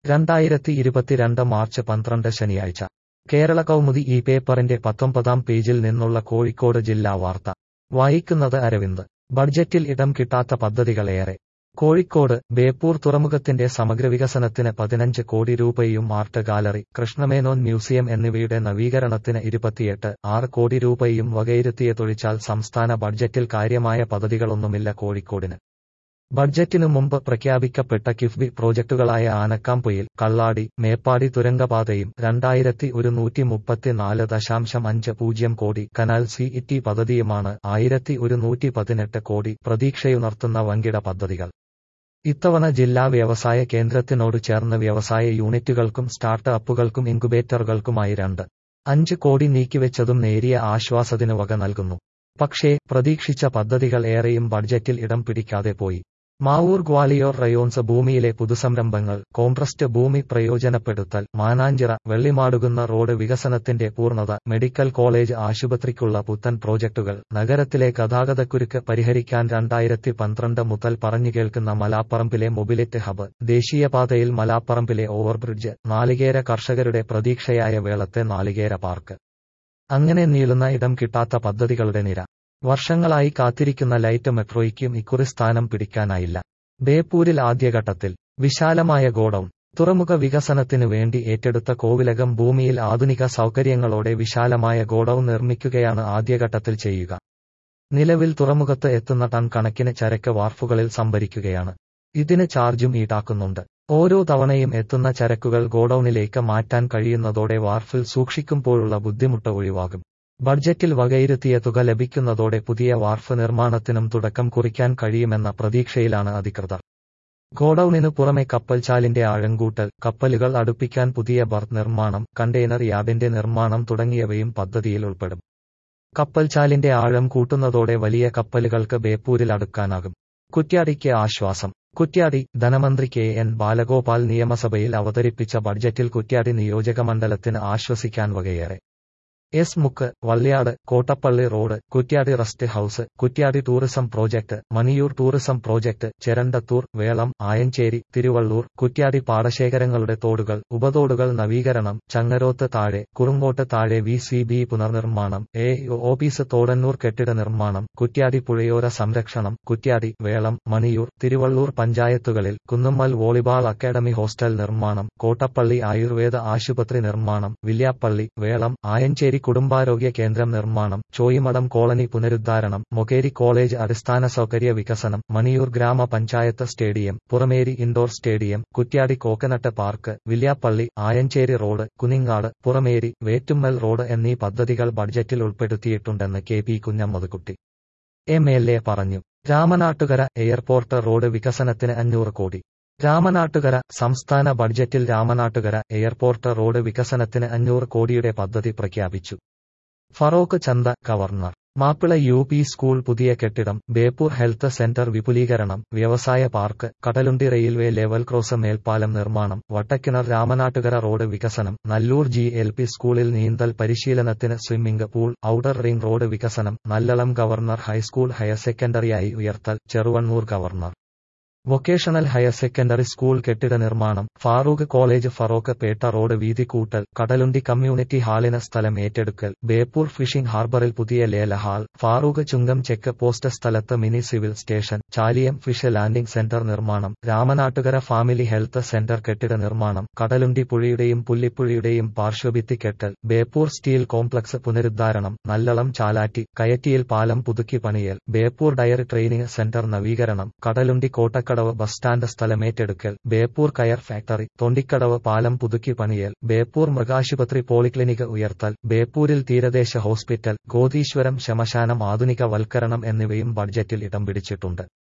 രണ്ടായിരത്തി ഇരുപത്തിരണ്ട് മാർച്ച് പന്ത്രണ്ട് ശനിയാഴ്ച കേരള കൗമുദി ഈ പേപ്പറിന്റെ പത്തൊമ്പതാം പേജിൽ നിന്നുള്ള കോഴിക്കോട് ജില്ലാ വാർത്ത വായിക്കുന്നത് അരവിന്ദ് ബഡ്ജറ്റിൽ ഇടം കിട്ടാത്ത പദ്ധതികളേറെ കോഴിക്കോട് ബേപ്പൂർ തുറമുഖത്തിന്റെ സമഗ്ര വികസനത്തിന് പതിനഞ്ച് കോടി രൂപയും ആർട്ട് ഗാലറി കൃഷ്ണമേനോൻ മ്യൂസിയം എന്നിവയുടെ നവീകരണത്തിന് ഇരുപത്തിയെട്ട് ആറ് കോടി രൂപയും വകയിരുത്തിയതൊഴിച്ചാൽ സംസ്ഥാന ബഡ്ജറ്റിൽ കാര്യമായ പദ്ധതികളൊന്നുമില്ല കോഴിക്കോടിന് ബഡ്ജറ്റിനു മുമ്പ് പ്രഖ്യാപിക്കപ്പെട്ട കിഫ്ബി പ്രോജക്ടുകളായ ആനക്കാംപൊയിൽ കള്ളാടി മേപ്പാടി തുരങ്കപാതയും രണ്ടായിരത്തി ഒരുന്നൂറ്റി മുപ്പത്തിനാല് ദശാംശം അഞ്ച് പൂജ്യം കോടി കനാൽ സി ഇറ്റി പദ്ധതിയുമാണ് ആയിരത്തി ഒരുന്നൂറ്റി പതിനെട്ട് കോടി പ്രതീക്ഷയുണർത്തുന്ന വൻകിട പദ്ധതികൾ ഇത്തവണ ജില്ലാ വ്യവസായ കേന്ദ്രത്തിനോട് ചേർന്ന് വ്യവസായ യൂണിറ്റുകൾക്കും സ്റ്റാർട്ട് അപ്പുകൾക്കും ഇൻകുബേറ്ററുകൾക്കുമായി രണ്ട് അഞ്ച് കോടി നീക്കിവെച്ചതും നേരിയ ആശ്വാസത്തിന് വക നൽകുന്നു പക്ഷേ പ്രതീക്ഷിച്ച പദ്ധതികൾ ഏറെയും ബഡ്ജറ്റിൽ ഇടം പിടിക്കാതെ പോയി മാവൂർ ഗ്വാളിയോർ റയോൺസ് ഭൂമിയിലെ പുതുസംരംഭങ്ങൾ കോംട്രസ്റ്റ് ഭൂമി പ്രയോജനപ്പെടുത്തൽ മാനാഞ്ചിറ വെള്ളിമാടുകുന്ന റോഡ് വികസനത്തിന്റെ പൂർണ്ണത മെഡിക്കൽ കോളേജ് ആശുപത്രിക്കുള്ള പുത്തൻ പ്രോജക്ടുകൾ നഗരത്തിലെ ഗതാഗതക്കുരുക്ക് പരിഹരിക്കാൻ രണ്ടായിരത്തി പന്ത്രണ്ട് മുതൽ പറഞ്ഞു കേൾക്കുന്ന മലാപ്പറമ്പിലെ മൊബിലിറ്റ് ഹബ് ദേശീയപാതയിൽ മലാപ്പറമ്പിലെ ഓവർബ്രിഡ്ജ് നാളികേര കർഷകരുടെ പ്രതീക്ഷയായ വേളത്തെ നാളികേര പാർക്ക് അങ്ങനെ നീളുന്ന ഇടം കിട്ടാത്ത പദ്ധതികളുടെ നിര വർഷങ്ങളായി കാത്തിരിക്കുന്ന ലൈറ്റ് മെട്രോയ്ക്കും ഇക്കുറി സ്ഥാനം പിടിക്കാനായില്ല ബേപ്പൂരിൽ ആദ്യഘട്ടത്തിൽ വിശാലമായ ഗോഡൌൺ തുറമുഖ വികസനത്തിനു വേണ്ടി ഏറ്റെടുത്ത കോവിലകം ഭൂമിയിൽ ആധുനിക സൗകര്യങ്ങളോടെ വിശാലമായ ഗോഡൌൺ നിർമ്മിക്കുകയാണ് ആദ്യഘട്ടത്തിൽ ചെയ്യുക നിലവിൽ തുറമുഖത്ത് എത്തുന്ന ടൺ കണക്കിന് ചരക്ക് വാർഫുകളിൽ സംഭരിക്കുകയാണ് ഇതിന് ചാർജും ഈടാക്കുന്നുണ്ട് ഓരോ തവണയും എത്തുന്ന ചരക്കുകൾ ഗോഡൌണിലേക്ക് മാറ്റാൻ കഴിയുന്നതോടെ വാർഫിൽ സൂക്ഷിക്കുമ്പോഴുള്ള ബുദ്ധിമുട്ട് ഒഴിവാകും ബഡ്ജറ്റിൽ വകയിരുത്തിയ തുക ലഭിക്കുന്നതോടെ പുതിയ വാർഫ് നിർമ്മാണത്തിനും തുടക്കം കുറിക്കാൻ കഴിയുമെന്ന പ്രതീക്ഷയിലാണ് അധികൃതർ ഗോഡൌണിനു പുറമെ കപ്പൽചാലിന്റെ ആഴങ്കൂട്ടൽ കപ്പലുകൾ അടുപ്പിക്കാൻ പുതിയ ബർത്ത് നിർമ്മാണം കണ്ടെയ്നർ യാർഡിന്റെ നിർമ്മാണം തുടങ്ങിയവയും പദ്ധതിയിൽ ഉൾപ്പെടും കപ്പൽചാലിന്റെ ആഴം കൂട്ടുന്നതോടെ വലിയ കപ്പലുകൾക്ക് ബേപ്പൂരിൽ അടുക്കാനാകും കുറ്റ്യാടിക്ക് ആശ്വാസം കുറ്റ്യാടി ധനമന്ത്രി കെ എൻ ബാലഗോപാൽ നിയമസഭയിൽ അവതരിപ്പിച്ച ബഡ്ജറ്റിൽ കുറ്റ്യാടി നിയോജകമണ്ഡലത്തിന് ആശ്വസിക്കാൻ വകയേറെ S Mukku Valliyad Kottappally road Kuttiadi rest house Kuttiadi tourism project Maniyur tourism project Cherandathur Velam Ayancheri Thiruvallur Kuttiadi പാടശേഖരങ്ങളുടെ തോടുകൾ ഉപതോടുകൾ നവീകരണം ചങ്ങരോത്ത് താഴെ കുറുങ്ങോട്ട് താഴെ വി സി ബി പുനർനിർമ്മാണം എ ഓഫീസ് തോടന്നൂർ കെട്ടിട നിർമ്മാണം കുറ്റ്യാടി പുഴയോര സംരക്ഷണം കുറ്റ്യാടി വേളം മണിയൂർ തിരുവള്ളൂർ പഞ്ചായത്തുകളിൽ കുന്നുമ്മൽ വോളിബാൾ അക്കാദമി ഹോസ്റ്റൽ നിർമ്മാണം കോട്ടപ്പള്ളി ആയുർവേദ ആശുപത്രി നിർമ്മാണം വില്യാപ്പള്ളി വേളം ആയഞ്ചേരി കുടുംബാരോഗ്യ കേന്ദ്രം നിർമ്മാണം ചോയിമഠം കോളനി പുനരുദ്ധാരണം മൊകേരി കോളേജ് അടിസ്ഥാന സൗകര്യ വികസനം മണിയൂർ ഗ്രാമപഞ്ചായത്ത് stadium Purameri indoor stadium Kuttiadi coconut park Villiappally Ayancheri road Kuningad Purameri Vettummal road എന്നീ പദ്ധതികൾ ബഡ്ജറ്റിൽ ഉൾപ്പെടുത്തിയിട്ടുണ്ടെന്ന് K P Kunhammadkutty M L A പറഞ്ഞു രാമനാട്ടുകര എയർപോർട്ട് റോഡ് വികസനത്തിന് അഞ്ഞൂറ് കോടി രാമനാട്ടുകര സംസ്ഥാന ബഡ്ജറ്റിൽ രാമനാട്ടുകര എയർപോർട്ട് റോഡ് വികസനത്തിന് അഞ്ഞൂറ് കോടിയുടെ പദ്ധതി പ്രഖ്യാപിച്ചു ഫറോക്ക് ചന്ത governor Mappila U P school പുതിയ കെട്ടിടം ബേപ്പൂർ ഹെൽത്ത് സെന്റർ വിപുലീകരണം വ്യവസായ park Kadalundi railway level cross മേൽപ്പാലം നിർമ്മാണം വട്ടക്കിണർ രാമനാട്ടുകര റോഡ് വികസനം നല്ലൂർ ജി എൽ പി സ്കൂളിൽ നീന്തൽ പരിശീലനത്തിന് swimming pool outer ring road വികസനം നല്ലളം ഗവർണർ ഹൈസ്കൂൾ ഹയർ സെക്കൻഡറിയായി ഉയർത്തൽ Cheruvannur governor vocational higher secondary school കെട്ടിട നിർമ്മാണം ഫാറൂഖ് കോളേജ് ഫറോക്ക് പേട്ട റോഡ് വീതി കൂട്ടൽ കടലുണ്ടി കമ്മ്യൂണിറ്റി ഹാളിന് സ്ഥലം ഏറ്റെടുക്കൽ ബേപ്പൂർ ഫിഷിംഗ് ഹാർബറിൽ പുതിയ ലേല hall Farook Chungam check post സ്ഥലത്ത് mini civil station Chaliyam fish landing centre നിർമ്മാണം രാമനാട്ടുകര ഫാമിലി ഹെൽത്ത് സെന്റർ കെട്ടിട നിർമ്മാണം കടലുണ്ടി പുഴയുടെയും പുല്ലിപ്പുഴയുടെയും പാർശ്വഭിത്തി കെട്ടൽ ബേപ്പൂർ സ്റ്റീൽ കോംപ്ലക്സ് പുനരുദ്ധാരണം നല്ലളം ചാലാറ്റി കയറ്റിയിൽ പാലം പുതുക്കി പണിയൽ ബേപ്പൂർ ഡയറി ട്രെയിനിംഗ് സെന്റർ നവീകരണം കടലുണ്ടി കോട്ടക്കട തൊണ്ടിക്കടവ് ബസ് സ്റ്റാൻഡ് സ്ഥലമേറ്റെടുക്കൽ ബേപ്പൂർ കയർ ഫാക്ടറി തൊണ്ടിക്കടവ് പാലം പുതുക്കി പണിയൽ ബേപ്പൂർ മൃഗാശുപത്രി പോളിക്ലിനിക് ഉയർത്തൽ ബേപ്പൂരിൽ തീരദേശ ഹോസ്പിറ്റൽ ഗോതീശ്വരം ശ്മശാനം ആധുനിക വൽക്കരണം എന്നിവയും ബഡ്ജറ്റിൽ ഇടം പിടിച്ചിട്ടുണ്ട്